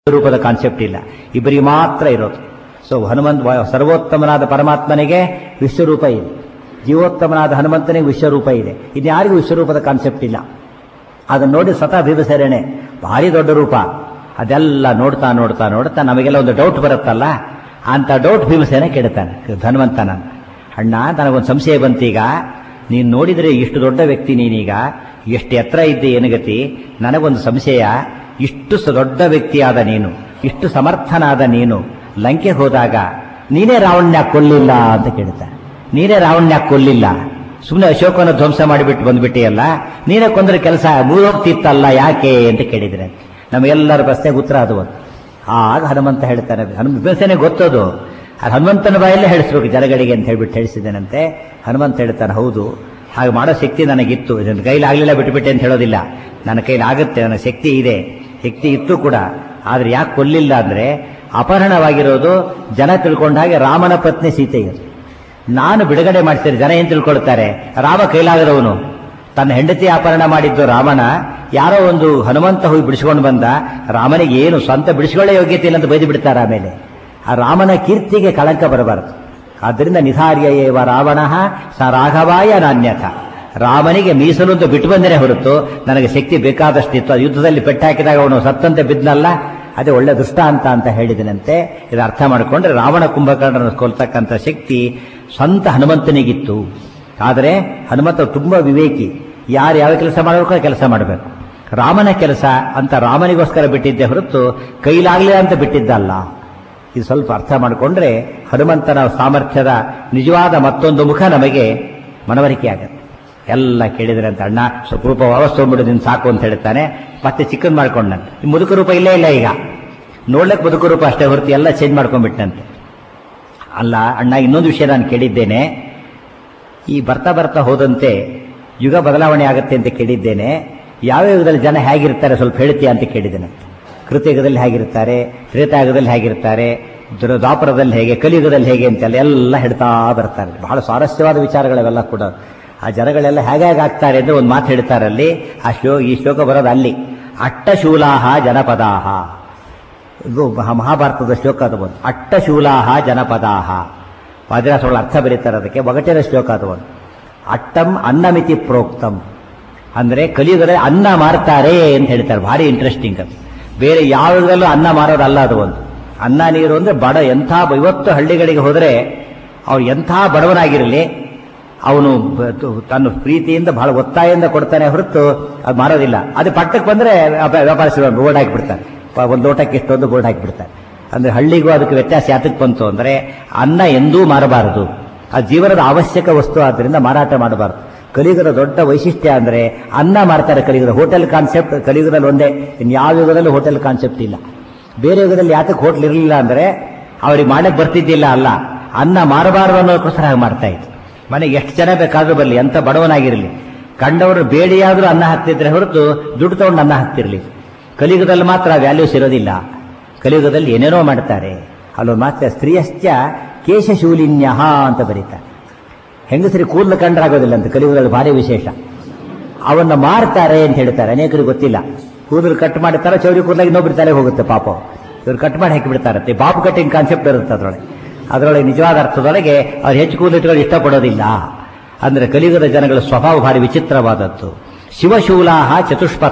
ರೂಪದ ಕಾನ್ಸೆಪ್ಟ್ ಇಲ್ಲ ಇಬ್ಬರಿಗೆ ಮಾತ್ರ ಇರೋದು ಸೊ ಹನುಮಂತ ವ- ಸರ್ವೋತ್ತಮನಾದ ಪರಮಾತ್ಮನಿಗೆ ವಿಶ್ವರೂಪ ಇದೆ ಜೀವೋತ್ತಮನಾದ ಹನುಮಂತನಿಗೆ ವಿಶ್ವರೂಪ ಇದೆ ಇನ್ಯಾರಿಗೂ ವಿಶ್ವರೂಪದ ಕಾನ್ಸೆಪ್ಟ್ ಇಲ್ಲ ಅದನ್ನ ನೋಡಿ ಸ್ವತಃ ಭೀಮಸೇನೆ ಭಾರಿ ದೊಡ್ಡ ರೂಪ ಅದೆಲ್ಲ ನೋಡ್ತಾ ನೋಡ್ತಾ ನೋಡ್ತಾ ನಮಗೆಲ್ಲ ಒಂದು ಡೌಟ್ ಬರುತ್ತಲ್ಲ ಅಂತ ಡೌಟ್ ಭೀಮಸೇನೆ ಕೇಳ್ತಾನೆ ಧನ್ವಂತನ ಅಣ್ಣ ನನಗೊಂದು ಸಂಶಯ ಬಂತೀಗ ನೀನು ನೋಡಿದರೆ ಇಷ್ಟು ದೊಡ್ಡ ವ್ಯಕ್ತಿ ನೀನೀಗ ಎಷ್ಟು ಎತ್ತರ ಇದ್ದೆ ಏನು ಗತಿ ನನಗೊಂದು ಸಂಶಯ ಇಷ್ಟು ಸ- ದೊಡ್ಡ ವ್ಯಕ್ತಿಯಾದ ನೀನು ಇಷ್ಟು ಸಮರ್ಥನಾದ ನೀನು ಲಂಕೆ ಹೋದಾಗ ನೀನೇ ರಾವಣ್ಯ ಕೊಲ್ಲಿಲ್ಲ ಅಂತ ಕೇಳ್ತಾನೆ ನೀನೇ ರಾವಣ್ಯ ಕೊಲ್ಲಿಲ್ಲ ಸುಮ್ಮನೆ ಅಶೋಕನ ಧ್ವಂಸ ಮಾಡಿಬಿಟ್ಟು ಬಂದ್ಬಿಟ್ಟಿಯಲ್ಲ ನೀನೇ ಕೊಂದ್ರೆ ಕೆಲಸ ಮುಗಿದೋಗ್ತಿತ್ತಲ್ಲ ಯಾಕೆ ಅಂತ ಕೇಳಿದ್ರೆ ನಮಗೆಲ್ಲರ ಪ್ರಶ್ನೆಗೆ ಉತ್ತರ ಅದು ಒಂದು. ಆಗ ಹನುಮಂತ ಹೇಳ್ತಾನೆ ಹನುಮಂತನೇ ಗೊತ್ತದು ಅದು ಹನುಮಂತನ ಬಾಯಲ್ಲೇ ಹೇಳಿಸ್ಬೇಕು ಜನಗಳಿಗೆ ಅಂತ ಹೇಳ್ಬಿಟ್ಟು ಹೇಳಿಸಿದ್ದೇನಂತೆ ಹನುಮಂತ ಹೇಳ್ತಾನೆ ಹೌದು ಹಾಗೆ ಮಾಡೋ ಶಕ್ತಿ ನನಗಿತ್ತು ನನ್ನ ಕೈಲಿ ಆಗ್ಲಿಲ್ಲ ಬಿಟ್ಟುಬಿಟ್ಟೆ ಅಂತ ಹೇಳೋದಿಲ್ಲ ನನ್ನ ಕೈಲಿ ಆಗುತ್ತೆ ನನ್ನ ಶಕ್ತಿ ಇದೆ ಶಕ್ತಿ ಇತ್ತು ಕೂಡ ಆದ್ರೆ ಯಾಕೆ ಕೊಲ್ಲಿಲ್ಲ ಅಂದ್ರೆ ಅಪಹರಣವಾಗಿರೋದು ಜನ ತಿಳ್ಕೊಂಡ ಹಾಗೆ ರಾಮನ ಪತ್ನಿ ಸೀತೆಗೆ ನಾನು ಬಿಡುಗಡೆ ಮಾಡ್ತೀನಿ ಜನ ಏನ್ ತಿಳ್ಕೊಳ್ತಾರೆ ರಾಮ ಕೈಲಾಗದವನು ತನ್ನ ಹೆಂಡತಿ ಅಪಹರಣ ಮಾಡಿದ್ದು ರಾಮನ ಯಾರೋ ಒಂದು ಹನುಮಂತ ಹೋಗಿ ಬಿಡಿಸ್ಕೊಂಡು ಬಂದ ರಾಮನಿಗೆ ಏನು ಸ್ವಂತ ಬಿಡಿಸ್ಕೊಳ್ಳೋ ಯೋಗ್ಯತೆ ಇಲ್ಲ ಅಂತ ಬೈದು ಬಿಡ್ತಾರೆ ಆಮೇಲೆ ಆ ರಾಮನ ಕೀರ್ತಿಗೆ ಕಳಂಕ ಬರಬಾರದು ಆದ್ದರಿಂದ ನಿಧಾರ್ಯ ಏವ ರಾವಣ ಸ ರಾಘವಾಯ ನಾಣ್ಯಥ ರಾಮನಿಗೆ ಮೀಸಲು ಅಂತ ಬಿಟ್ಟು ಬಂದರೆ ಹೊರತು ನನಗೆ ಶಕ್ತಿ ಬೇಕಾದಷ್ಟಿತ್ತು ಆ ಯುದ್ಧದಲ್ಲಿ ಪೆಟ್ಟಾಕಿದಾಗ ಅವನು ಸತ್ತಂತೆ ಬಿದ್ನಲ್ಲ ಅದೇ ಒಳ್ಳೆ ದೃಷ್ಟಾಂತ ಅಂತ ಹೇಳಿದನಂತೆ ಇದು ಅರ್ಥ ಮಾಡಿಕೊಂಡ್ರೆ ರಾವಣ ಕುಂಭಕರ್ಣನ ಕೊಲ್ತಕ್ಕಂಥ ಶಕ್ತಿ ಸ್ವಂತ ಹನುಮಂತನಿಗಿತ್ತು ಆದರೆ ಹನುಮಂತ ತುಂಬಾ ವಿವೇಕಿ ಯಾರು ಯಾವ ಕೆಲಸ ಮಾಡಬೇಕು ಆ ಕೆಲಸ ಮಾಡಬೇಕು ರಾಮನ ಕೆಲಸ ಅಂತ ರಾಮನಿಗೋಸ್ಕರ ಬಿಟ್ಟಿದ್ದೆ ಹೊರತು ಕೈಲಾಗಲಿಲ್ಲ ಅಂತ ಬಿಟ್ಟಿದ್ದಲ್ಲ ಇದು ಸ್ವಲ್ಪ ಅರ್ಥ ಮಾಡಿಕೊಂಡ್ರೆ ಹನುಮಂತನ ಸಾಮರ್ಥ್ಯದ ನಿಜವಾದ ಮತ್ತೊಂದು ಮುಖ ನಮಗೆ ಮನವರಿಕೆ ಆಗತ್ತೆ ಎಲ್ಲ ಕೇಳಿದ್ರೆ ಅಂತ ಅಣ್ಣ ಸ್ವಲ್ಪ ರೂಪ ವಾಪಸ್ ತೊಗೊಂಡ್ಬಿಡು ನಿನ್ ಸಾಕು ಅಂತ ಹೇಳ್ತಾನೆ ಮತ್ತೆ ಚಿಕ್ಕನ್ ಮಾಡ್ಕೊಂಡಂತೆ ಈ ಮುದುಕ ರೂಪ ಇಲ್ಲೇ ಇಲ್ಲ ಈಗ ನೋಡ್ಲಿಕ್ಕೆ ಮುದುಕ ರೂಪ ಅಷ್ಟೇ ಹೊರತು ಎಲ್ಲ ಚೇಂಜ್ ಮಾಡ್ಕೊಂಡ್ಬಿಟ್ಟಂತೆ ಅಲ್ಲ ಅಣ್ಣ ಇನ್ನೊಂದು ವಿಷಯ ನಾನು ಕೇಳಿದ್ದೇನೆ ಈ ಬರ್ತಾ ಬರ್ತಾ ಹೋದಂತೆ ಯುಗ ಬದಲಾವಣೆ ಆಗುತ್ತೆ ಅಂತ ಕೇಳಿದ್ದೇನೆ ಯಾವ ಯುಗದಲ್ಲಿ ಜನ ಹೇಗಿರ್ತಾರೆ ಸ್ವಲ್ಪ ಹೇಳ್ತೀಯ ಅಂತ ಕೇಳಿದ್ದೇನೆ ಕೃತಯುಗದಲ್ಲಿ ಹೇಗಿರ್ತಾರೆ ತ್ರೇತಾಯುಗದಲ್ಲಿ ಹೇಗಿರ್ತಾರೆ ದ್ರ- ದ್ವಾಪರದಲ್ಲಿ ಹೇಗೆ ಕಲಿಯುಗದಲ್ಲಿ ಹೇಗೆ ಅಂತೆಲ್ಲ ಎಲ್ಲ ಹೇಳ್ತಾ ಬರ್ತಾರೆ ಬಹಳ ಸ್ವಾರಸ್ಯವಾದ ವಿಚಾರಗಳವೆಲ್ಲ ಕೂಡ ಆ ಜನಗಳೆಲ್ಲ ಹೇಗೆ ಆಗ್ತಾರೆ ಅಂದ್ರೆ ಒಂದು ಮಾತು ಹೇಳ್ತಾರೆ ಅಲ್ಲಿ ಆ ಶ್ಲೋ ಈ ಶ್ಲೋಕ ಬರೋದು ಅಲ್ಲಿ ಅಟ್ಟಶೂಲಾಹ ಜನಪದಾಹ ಇದು ಮಹಾ- ಮಹಾಭಾರತದ ಶ್ಲೋಕ ಅದು ಒಂದು ಅಟ್ಟಶೂಲಾಹ ಜನಪದಾಹ ವಾದಿರಾಸಗಳ ಅರ್ಥ ಬರೀತಾರೆ ಅದಕ್ಕೆ ಒಗಟಿನ ಶ್ಲೋಕ ಅದು ಒಂದು ಅಟ್ಟಂ ಅನ್ನಮಿತಿ ಪ್ರೋಕ್ತಂ ಅಂದ್ರೆ ಕಲಿಯುಗದಲ್ಲಿ ಅನ್ನ ಮಾರ್ತಾರೆ ಅಂತ ಹೇಳ್ತಾರೆ ಭಾರಿ ಇಂಟ್ರೆಸ್ಟಿಂಗ್ ಅದು ಬೇರೆ ಯಾವುದರಲ್ಲೂ ಅನ್ನ ಮಾರೋದಲ್ಲ ಅದು ಒಂದು ಅನ್ನ ನೀರು ಅಂದ್ರೆ ಬಡ ಎಂಥ ಇವತ್ತು ಹಳ್ಳಿಗಳಿಗೆ ಹೋದರೆ ಅವ್ರು ಎಂಥ ಬಡವನಾಗಿರಲಿ ಅವನು ಬ- ತು- ತನ್ನ ಪ್ರೀತಿಯಿಂದ ಬಹಳ ಒತ್ತಾಯದಿಂದ ಕೊಡ್ತಾನೆ ಹೊರತು ಅದು ಮಾರೋದಿಲ್ಲ ಅದು ಪಟ್ಟಕ್ಕೆ ಬಂದ್ರೆ ವ್ಯಾಪ- ವ್ಯಾಪಾರಸ್ಥರು ಬೋರ್ಡ್ ಹಾಕಿಬಿಡ್ತಾರೆ ಪ- ಒಂದು ಲೋಟಕ್ಕೆ ಇಷ್ಟೊಂದು ಬೋರ್ಡ್ ಹಾಕಿಬಿಡ್ತಾರೆ ಅಂದ್ರೆ ಹಳ್ಳಿಗೂ ಅದಕ್ಕೆ ವ್ಯತ್ಯಾಸ ಯಾತಕ್ಕೆ ಬಂತು ಅಂದ್ರೆ ಅನ್ನ ಎಂದೂ ಮಾರಬಾರದು ಆ ಜೀವನದ ಅವಶ್ಯಕ ವಸ್ತು ಆದ್ದರಿಂದ ಮಾರಾಟ ಮಾಡಬಾರದು ಕಲಿಯುಗದ ದೊಡ್ಡ ವೈಶಿಷ್ಟ್ಯ ಅಂದ್ರೆ ಅನ್ನ ಮಾರ್ತಾರೆ ಕಲಿಯುಗದ ಹೋಟೆಲ್ ಕಾನ್ಸೆಪ್ಟ್ ಕಲಿಯುಗದಲ್ಲಿ ಒಂದೇ ಇನ್ನು ಯಾವ ಯುಗದಲ್ಲೂ ಹೋಟೆಲ್ ಕಾನ್ಸೆಪ್ಟ್ ಇಲ್ಲ ಬೇರೆ ಯುಗದಲ್ಲಿ ಯಾತಕ್ಕೆ ಹೋಟ್ಲ್ ಇರಲಿಲ್ಲ ಅಂದ್ರೆ ಅವ್ರಿಗೆ ಮಾಡಕ್ ಬರ್ತಿದ್ದಿಲ್ಲ ಅಲ್ಲ ಅನ್ನ ಮಾರಬಾರದು ಅನ್ನೋದಕ್ಕೋಸ್ಕರ ಹಾಗೆ ಮಾಡ್ತಾ ಇತ್ತು ಮನೆಗೆ ಎಷ್ಟು ಜನ ಬೇಕಾದ್ರೂ ಬರಲಿ ಎಂತ ಬಡವನಾಗಿರಲಿ ಕಂಡವರು ಬೇಡಿಯಾದ್ರೂ ಅನ್ನ ಹಾಕ್ತಿದ್ರೆ ಹೊರತು ದುಡ್ಡು ತಗೊಂಡು ಅನ್ನ ಹಾಕ್ತಿರ್ಲಿ ಕಲಿಯುಗದಲ್ಲಿ ಮಾತ್ರ ವ್ಯಾಲ್ಯೂಸ್ ಇರೋದಿಲ್ಲ ಕಲಿಯುಗದಲ್ಲಿ ಏನೇನೋ ಮಾಡ್ತಾರೆ ಅಲ್ಲೊಂದು ಮಾತ್ರ ಸ್ತ್ರೀಯಶ್ಚ ಕೇಶಶೂಲಿನ್ಯ ಅಂತ ಬರೀತಾರೆ ಹೆಂಗಸರಿ ಕೂದಲು ಕಂಡ್ರಾಗೋದಿಲ್ಲ ಅಂತ ಕಲಿಯುಗದಲ್ಲಿ ಭಾರಿ ವಿಶೇಷ ಅವನ್ನ ಮಾರ್ತಾರೆ ಅಂತ ಹೇಳ್ತಾರೆ ಅನೇಕರಿಗೆ ಗೊತ್ತಿಲ್ಲ ಕೂದಲು ಕಟ್ ಮಾಡ್ತಾರೆ ಚೌರಿ ಕೂದಲಾಗಿ ಇನ್ನೊಬ್ರು ತಲೆಗೆ ಹೋಗುತ್ತೆ ಪಾಪ ಇವ್ರು ಕಟ್ ಮಾಡಿ ಹಾಕಿಬಿಡ್ತಾರತ್ತೆ ಬಾಬು ಕಟ್ಟಿಂಗ್ ಕಾನ್ಸೆಪ್ಟ್ ಇರುತ್ತೆ ಅದರೊಳಗೆ ಅದರೊಳಗೆ ನಿಜವಾದ ಅರ್ಥದೊಳಗೆ ಅವ್ರು ಹೆಚ್ಚು ಕೂದಲಿಟ್ಟುಗಳು ಇಷ್ಟಪಡೋದಿಲ್ಲ ಅಂದ್ರೆ ಕಲಿಯುಗದ ಜನಗಳ ಸ್ವಭಾವ ಭಾರಿ ವಿಚಿತ್ರವಾದದ್ದು ಶಿವಶೂಲಾಹ ಚತುಷ್ಪಥ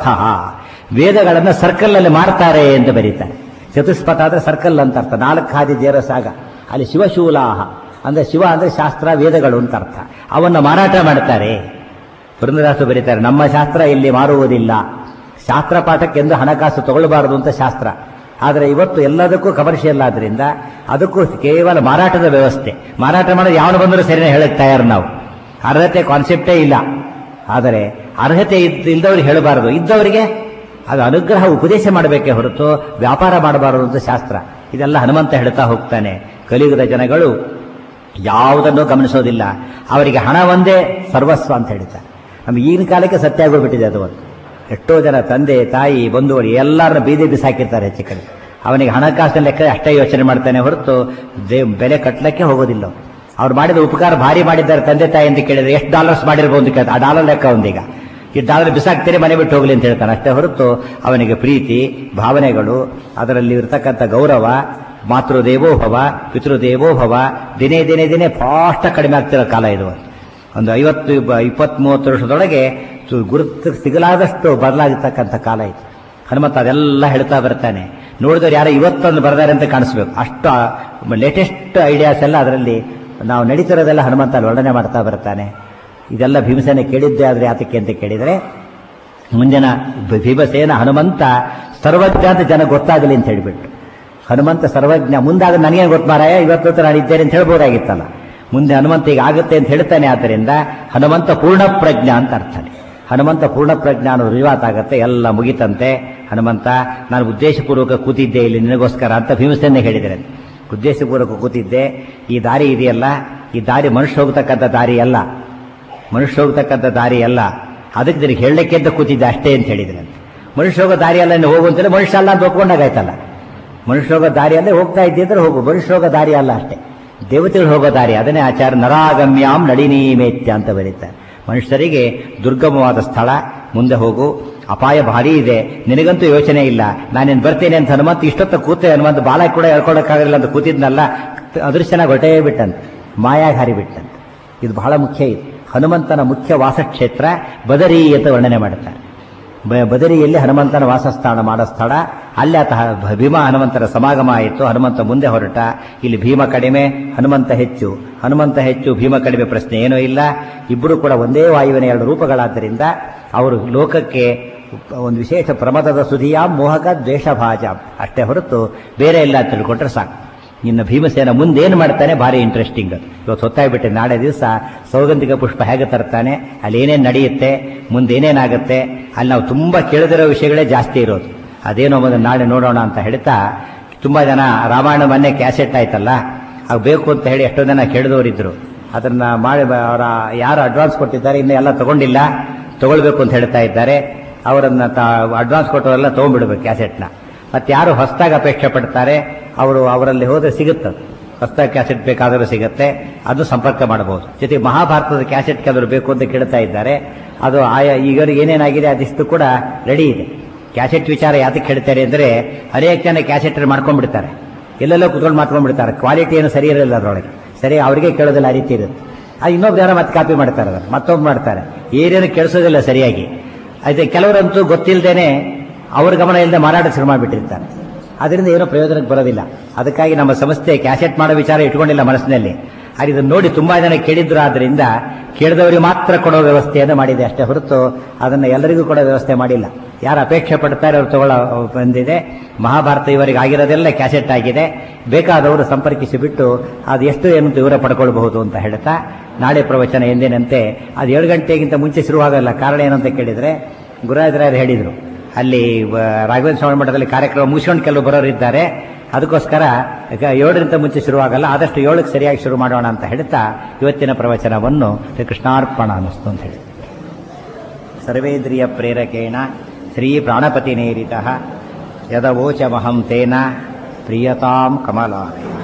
ವೇದಗಳನ್ನ ಸರ್ಕಲ್ ಅಲ್ಲಿ ಮಾರ್ತಾರೆ ಅಂತ ಬರೀತಾರೆ ಚತುಷ್ಪಥ ಅಂದ್ರೆ ಸರ್ಕಲ್ ಅಂತ ಅರ್ಥ ನಾಲ್ಕು ಹಾದಿ ದೇರ ಸಾಗ ಅಲ್ಲಿ ಶಿವಶೂಲಾಹ ಅಂದ್ರೆ ಶಿವ ಅಂದ್ರೆ ಶಾಸ್ತ್ರ ವೇದಗಳು ಅಂತ ಅರ್ಥ ಅವನ್ನ ಮಾರಾಟ ಮಾಡ್ತಾರೆ ಬೃಂದದಾಸು ಬರೀತಾರೆ ನಮ್ಮ ಶಾಸ್ತ್ರ ಇಲ್ಲಿ ಮಾರುವುದಿಲ್ಲ ಶಾಸ್ತ್ರ ಪಾಠಕ್ಕೆಂದು ಹಣಕಾಸು ತಗೊಳ್ಬಾರದು ಅಂತ ಶಾಸ್ತ್ರ ಆದರೆ ಇವತ್ತು ಎಲ್ಲದಕ್ಕೂ ಕಮರ್ಷಿಯಲ್ ಆದ್ರಿಂದ ಅದಕ್ಕೂ ಕೇವಲ ಮಾರಾಟದ ವ್ಯವಸ್ಥೆ ಮಾರಾಟ ಮಾಡೋದು ಯಾವನು ಬಂದರೂ ಸರಿನೇ ಹೇಳಕ್ ತಯಾರು ನಾವು ಅರ್ಹತೆ ಕಾನ್ಸೆಪ್ಟೇ ಇಲ್ಲ ಆದರೆ ಅರ್ಹತೆ ಇದ್- ಇಲ್ದವ್ರಿಗೆ ಹೇಳಬಾರದು ಇದ್ದವರಿಗೆ ಅದು ಅನುಗ್ರಹ ಉಪದೇಶ ಮಾಡಬೇಕೇ ಹೊರತು ವ್ಯಾಪಾರ ಮಾಡಬಾರದು ಅಂತ ಶಾಸ್ತ್ರ ಇದೆಲ್ಲ ಹನುಮಂತ ಹೇಳ್ತಾ ಹೋಗ್ತಾನೆ ಕಲಿಯುಗದ ಜನಗಳು ಯಾವುದನ್ನು ಗಮನಿಸೋದಿಲ್ಲ ಅವರಿಗೆ ಹಣ ಒಂದೇ ಸರ್ವಸ್ವ ಅಂತ ಹೇಳ್ತಾರೆ ನಮ್ಗೆ ಈಗಿನ ಕಾಲಕ್ಕೆ ಸತ್ಯ ಆಗೋಗ್ಬಿಟ್ಟಿದೆ ಅದು ಒಂದು ಎಷ್ಟೋ ಜನ ತಂದೆ ತಾಯಿ ಬಂಧುಗಳು ಎಲ್ಲರನ್ನ ಬೀದಿ ಬಿಸಾಕಿರ್ತಾರೆ ಹೆಚ್ಚು ಕಡೆ ಅವನಿಗೆ ಹಣಕಾಸಿನ ಲೆಕ್ಕ ಅಷ್ಟೇ ಯೋಚನೆ ಮಾಡ್ತಾನೆ ಹೊರತು ದೇ ಬೆಲೆ ಕಟ್ಟಲಿಕ್ಕೆ ಹೋಗೋದಿಲ್ಲ ಅವ್ನು. ಅವ್ರು ಮಾಡಿದ ಉಪಕಾರ ಭಾರಿ ಮಾಡಿದ್ದಾರೆ ತಂದೆ ತಾಯಿ ಅಂತ ಕೇಳಿದ್ರೆ ಎಷ್ಟು ಡಾಲರ್ಸ್ ಮಾಡಿರ್ಬೋದು ಅಂತ ಕೇಳ್ತಾರೆ ಆ ಡಾಲರ್ ಲೆಕ್ಕ ಒಂದೀಗ ಇದ್ದಾದ್ರೆ ಬಿಸಾಕ್ತೀರಿ ಮನೆ ಬಿಟ್ಟು ಹೋಗ್ಲಿ ಅಂತ ಹೇಳ್ತಾನೆ ಅಷ್ಟೇ ಹೊರತು ಅವನಿಗೆ ಪ್ರೀತಿ ಭಾವನೆಗಳು ಅದರಲ್ಲಿ ಇರತಕ್ಕಂಥ ಗೌರವ ಮಾತೃದೇವೋಭವ ಪಿತೃದೇವೋಭವ ದಿನೇ ದಿನೇ ದಿನೇ ಫಾಸ್ಟ್ ಕಡಿಮೆ ಆಗ್ತಿರೋ ಕಾಲ ಇದು ಒಂದು ಐವತ್ತು ಇಪ್ಪತ್ತ್ ಮೂವತ್ತು ವರ್ಷದೊಳಗೆ ಸು- ಗುರುತು ಸಿಗಲಾದಷ್ಟು ಬದಲಾಗಿರ್ತಕ್ಕಂಥ ಕಾಲ ಇದು ಹನುಮಂತ ಅದೆಲ್ಲ ಹೇಳ್ತಾ ಬರ್ತಾನೆ ನೋಡಿದವ್ರು ಯಾರೋ ಇವತ್ತೊಂದು ಬರ್ದಾರೆ ಅಂತ ಕಾಣಿಸ್ಬೇಕು ಅಷ್ಟು ಲೇಟೆಸ್ಟ್ ಐಡಿಯಾಸ್ ಎಲ್ಲ ಅದರಲ್ಲಿ ನಾವು ನಡೀತಿರೋದೆಲ್ಲ ಹನುಮಂತ ಅಲ್ಲಿ ವರ್ಣನೆ ಮಾಡ್ತಾ ಬರ್ತಾನೆ ಇದೆಲ್ಲ ಭೀಮಸೇನೆ ಕೇಳಿದ್ದೆ ಆದ್ರೆ ಯಾತಕ್ಕೆ ಅಂತ ಕೇಳಿದರೆ ಮುಂದಿನ ಭ- ಭೀಮಸೇನ ಹನುಮಂತ ಸರ್ವಜ್ಞ ಅಂತ ಜನ ಗೊತ್ತಾಗಲಿ ಅಂತ ಹೇಳಿಬಿಟ್ಟು ಹನುಮಂತ ಸರ್ವಜ್ಞ ಮುಂದಾಗ ನನಗೇನು ಗೊತ್ತು ಮಾರಾಯ ಇವತ್ತು ಹೊತ್ತು ನಾನು ಇದ್ದೇನೆ ಅಂತ ಹೇಳ್ಬೋದಾಗಿತ್ತಲ್ಲ ಮುಂದೆ ಹನುಮಂತ ಈಗ ಆಗುತ್ತೆ ಅಂತ ಹೇಳ್ತಾನೆ ಆದ್ದರಿಂದ ಹನುಮಂತ ಪೂರ್ಣ ಪ್ರಜ್ಞ ಅಂತ ಅರ್ಥನೆ ಹನುಮಂತ ಪೂರ್ಣ ಪ್ರಜ್ಞ ಅನ್ನೋದು ರುಜುವಾತಾಗತ್ತೆ ಎಲ್ಲ ಮುಗಿತಂತೆ ಹನುಮಂತ ನಾನು ಉದ್ದೇಶಪೂರ್ವಕ ಕೂತಿದ್ದೆ ಇಲ್ಲಿ ನಿನಗೋಸ್ಕರ ಅಂತ ಭೀಮಸೇನೆ ಹೇಳಿದರೆ ಉದ್ದೇಶಪೂರ್ವಕ ಕೂತಿದ್ದೆ ಈ ದಾರಿ ಇದೆಯಲ್ಲ ಈ ದಾರಿ ಮನುಷ್ಯ ಹೋಗ್ತಕ್ಕಂಥ ದಾರಿ ಅಲ್ಲ ಮನುಷ್ಯ ಹೋಗ್ತಕ್ಕಂಥ ದಾರಿ ಅಲ್ಲ ಅದಕ್ಕೆ ನಿನಗೆ ಹೇಳಲಿಕ್ಕೆ ಅಂತ ಕೂತಿದ್ದೆ ಅಷ್ಟೇ ಅಂತ ಹೇಳಿದ್ರೆ ಮನುಷ್ಯ ಹೋಗೋ ದಾರಿ ಅಲ್ಲ ನೀನು ಹೋಗು ಅಂತೇಳಿ ಮನುಷ್ಯ ಅಲ್ಲ ಅಂತ ಒಪ್ಕೊಂಡಾಗಾಯ್ತಲ್ಲ ಮನುಷ್ಯ ಹೋಗೋ ದಾರಿಯಲ್ಲೇ ಹೋಗ್ತಾ ಇದ್ದಿದ್ರೆ ಹೋಗು ಮನುಷ್ಯ ಹೋಗೋ ದಾರಿ ಅಲ್ಲ ಅಷ್ಟೇ ದೇವತೆಗಳು ಹೋಗೋ ದಾರಿ ಅದನ್ನೇ ಆಚಾರ್ಯ ನರಾಗಮ್ಯಾಂ ನಳಿನೀಮೇತ್ಯ ಅಂತ ಬರೀತಾರೆ ಮನುಷ್ಯರಿಗೆ ದುರ್ಗಮವಾದ ಸ್ಥಳ ಮುಂದೆ ಹೋಗು ಅಪಾಯ ಭಾರಿ ಇದೆ ನಿನಗಂತೂ ಯೋಚನೆ ಇಲ್ಲ ನಾನೇನು ಬರ್ತೇನೆ ಅಂತ ಹನುಮಂತ ಇಷ್ಟೊತ್ತ ಕೂತೆ ಹನುಮಂತ ಬಾಲ ಕೂಡ ಹೇಳ್ಕೊಳಕ್ಕಾಗಲಿಲ್ಲ ಅಂತ ಕೂತಿದ್ನಲ್ಲ ಅದೃಶ್ಯನಾಗಿ ಹೊಟ್ಟೆ ಬಿಟ್ಟಂತೆ ಮಾಯಾಗಿ ಹಾರಿಬಿಟ್ಟಂತೆ ಇದು ಬಹಳ ಮುಖ್ಯ ಇದು ಹನುಮಂತನ ಮುಖ್ಯ ವಾಸಕ್ಷೇತ್ರ ಬದರಿ ಅಂತ ವರ್ಣನೆ ಮಾಡುತ್ತಾರೆ ಬ- ಬದರಿಯಲ್ಲಿ ಹನುಮಂತನ ವಾಸಸ್ಥಾನ ಮಾಡೋ ಸ್ಥಳ ಅಲ್ಲಿ ಆತ ಹ- ಭೀಮ ಹನುಮಂತರ ಸಮಾಗಮ ಆಯಿತು ಹನುಮಂತ ಮುಂದೆ ಹೊರಟ ಇಲ್ಲಿ ಭೀಮ ಕಡಿಮೆ ಹನುಮಂತ ಹೆಚ್ಚು ಹನುಮಂತ ಹೆಚ್ಚು ಭೀಮ ಕಡಿಮೆ ಪ್ರಶ್ನೆ ಏನೂ ಇಲ್ಲ ಇಬ್ಬರು ಕೂಡ ಒಂದೇ ವಾಯುವಿನ ಎರಡು ರೂಪಗಳಾದ್ದರಿಂದ ಅವರು ಲೋಕಕ್ಕೆ ಒಂದು ವಿಶೇಷ ಪ್ರಮದದ ಸುಧಿಯ ಮೋಹಕ ದ್ವೇಷಭಾಜ ಅಷ್ಟೇ ಹೊರತು ಬೇರೆ ಇಲ್ಲ ಅಂತ ತಿಳ್ಕೊಂಡ್ರೆ ಸಾಕು ಇನ್ನು ಭೀಮಸೇನ ಮುಂದೇನು ಮಾಡ್ತಾನೆ ಭಾರಿ ಇಂಟ್ರೆಸ್ಟಿಂಗ್ ಇವತ್ತು ಹೊತ್ತಾಗ್ಬಿಟ್ಟೆ ನಾಳೆ ದಿವಸ ಸೌಗಂಧಿಕ ಪುಷ್ಪ ಹೇಗೆ ತರ್ತಾನೆ ಅಲ್ಲಿ ಏನೇನು ನಡೆಯುತ್ತೆ ಮುಂದೆ ಏನೇನಾಗುತ್ತೆ ಅಲ್ಲಿ ನಾವು ತುಂಬ ಕೇಳದಿರೋ ವಿಷಯಗಳೇ ಜಾಸ್ತಿ ಇರೋದು ಅದೇನೋ ಮೊದಲು ನಾಳೆ ನೋಡೋಣ ಅಂತ ಹೇಳ್ತಾ ತುಂಬ ಜನ ರಾಮಾಯಣ ಮೊನ್ನೆ ಕ್ಯಾಸೆಟ್ ಆಯ್ತಲ್ಲ ಅದು ಬೇಕು ಅಂತ ಹೇಳಿ ಎಷ್ಟೋ ಜನ ಕೇಳಿದವರಿದ್ರು ಅದನ್ನ ಮಾಡಿ ಅವರ ಯಾರು ಅಡ್ವಾನ್ಸ್ ಕೊಟ್ಟಿದ್ದಾರೆ ಇನ್ನು ಎಲ್ಲ ತಗೊಂಡಿಲ್ಲ ತಗೊಳ್ಬೇಕು ಅಂತ ಹೇಳ್ತಾ ಇದ್ದಾರೆ ಅವರನ್ನ ಅಡ್ವಾನ್ಸ್ ಕೊಟ್ಟವರೆಲ್ಲ ತಗೊಂಡ್ಬಿಡ್ಬೇಕು ಕ್ಯಾಸೆಟ್ನ ಮತ್ತೆ ಯಾರು ಹೊಸದಾಗಿ ಅಪೇಕ್ಷೆ ಪಡ್ತಾರೆ ಅವರು ಅವರಲ್ಲಿ ಹೋದ್ರೆ ಸಿಗುತ್ತೆ ಹೊಸದಾಗಿ ಕ್ಯಾಸೆಟ್ ಬೇಕಾದರೂ ಸಿಗುತ್ತೆ ಅದು ಸಂಪರ್ಕ ಮಾಡಬಹುದು ಜೊತೆಗೆ ಮಹಾಭಾರತದ ಕ್ಯಾಸೆಟ್ ಕೆಲವರು ಬೇಕು ಅಂತ ಕೇಳ್ತಾ ಇದ್ದಾರೆ ಅದು ಆಯಾ ಈಗ ಏನೇನಾಗಿದೆ ಅದಿಷ್ಟು ಕೂಡ ರೆಡಿ ಇದೆ ಕ್ಯಾಸೆಟ್ ವಿಚಾರ ಯಾತಕ್ಕೆ ಹೇಳ್ತಾರೆ ಅಂದರೆ ಅನೇಕ ಜನ ಕ್ಯಾಸೆಟ್ ಮಾಡ್ಕೊಂಡ್ಬಿಡ್ತಾರೆ ಎಲ್ಲೆಲ್ಲೋ ಕುತ್ಕೊಂಡು ಮಾಡ್ಕೊಂಡ್ಬಿಡ್ತಾರೆ ಕ್ವಾಲಿಟಿ ಏನು ಸರಿ ಇರಲಿಲ್ಲ ಅದರೊಳಗೆ ಸರಿ ಅವರಿಗೆ ಕೇಳೋದಿಲ್ಲ ಆ ರೀತಿ ಇರುತ್ತೆ ಅದು ಇನ್ನೊಬ್ರು ಯಾರೋ ಮತ್ತೆ ಕಾಪಿ ಮಾಡ್ತಾರೆ ಅದನ್ನು ಮತ್ತೊಬ್ಬ ಮಾಡ್ತಾರೆ ಏನೇನು ಕೇಳಿಸೋದಿಲ್ಲ ಸರಿಯಾಗಿ ಅದೇ ಕೆಲವರಂತೂ ಗೊತ್ತಿಲ್ಲದೇನೆ ಅವ್ರ ಗಮನ ಇಲ್ಲದೆ ಮಾರಾಟ ಶುರು ಮಾಡಿಬಿಟ್ಟಿರ್ತಾರೆ ಅದರಿಂದ ಏನೋ ಪ್ರಯೋಜನಕ್ಕೆ ಬರೋದಿಲ್ಲ ಅದಕ್ಕಾಗಿ ನಮ್ಮ ಸಂಸ್ಥೆ ಕ್ಯಾಸೆಟ್ ಮಾಡೋ ವಿಚಾರ ಇಟ್ಕೊಂಡಿಲ್ಲ ಮನಸ್ಸಿನಲ್ಲಿ ಆದರೆ ಇದನ್ನು ನೋಡಿ ತುಂಬಾ ಜನ ಕೇಳಿದ್ರು ಆದ್ರಿಂದ ಕೇಳಿದವರಿಗೆ ಮಾತ್ರ ಕೊಡೋ ವ್ಯವಸ್ಥೆಯನ್ನು ಮಾಡಿದೆ ಅಷ್ಟೇ ಹೊರತು ಅದನ್ನು ಎಲ್ಲರಿಗೂ ಕೊಡೋ ವ್ಯವಸ್ಥೆ ಮಾಡಿಲ್ಲ ಯಾರು ಅಪೇಕ್ಷೆ ಪಡ್ತಾರೆ ಅವ್ರು ತಗೊಳ್ಳೋ ಬಂದಿದೆ ಮಹಾಭಾರತ ಇವರಿಗೆ ಆಗಿರೋದೆಲ್ಲ ಕ್ಯಾಸೆಟ್ ಆಗಿದೆ ಬೇಕಾದವರು ಸಂಪರ್ಕಿಸಿ ಬಿಟ್ಟು ಅದು ಎಷ್ಟು ಏನು ಅಂತ ಇವರ ಪಡ್ಕೊಳ್ಬಹುದು ಅಂತ ಹೇಳ್ತಾ ನಾಳೆ ಪ್ರವಚನ ಎಂದಿನಂತೆ ಅದು ಏಳು ಗಂಟೆಗಿಂತ ಮುಂಚೆ ಶುರುವಾಗಲ್ಲ ಕಾರಣ ಏನಂತ ಕೇಳಿದರೆ ಗುರುರಾಜರಾಯರು ಹೇಳಿದರು ಅಲ್ಲಿ ವ- ರಾಘವೇಂದ್ರ ಸ್ವಾಮಿ ಮಠದಲ್ಲಿ ಕಾರ್ಯಕ್ರಮ ಮುಗಿಸ್ಕೊಂಡು ಕೆಲವು ಬರೋರು ಇದ್ದಾರೆ ಅದಕ್ಕೋಸ್ಕರ ಈಗ ಏಳರಿಂದ ಮುಂಚೆ ಶುರುವಾಗಲ್ಲ ಆದಷ್ಟು ಏಳಕ್ಕೆ ಸರಿಯಾಗಿ ಶುರು ಮಾಡೋಣ ಅಂತ ಹೇಳ್ತಾ ಇವತ್ತಿನ ಪ್ರವಚನವನ್ನು ಶ್ರೀ ಕೃಷ್ಣಾರ್ಪಣ ಅನ್ನಿಸ್ತು ಅಂತ ಹೇಳಿ ಸರ್ವೇಂದ್ರಿಯ ಪ್ರೇರಕೇಣ ಶ್ರೀ ಪ್ರಾಣಪತಿ ನೇರಿತ ಯದವೋಚಮಹಂ ತೇನ ಪ್ರಿಯತಾಂ ಕಮಲಾಲಯ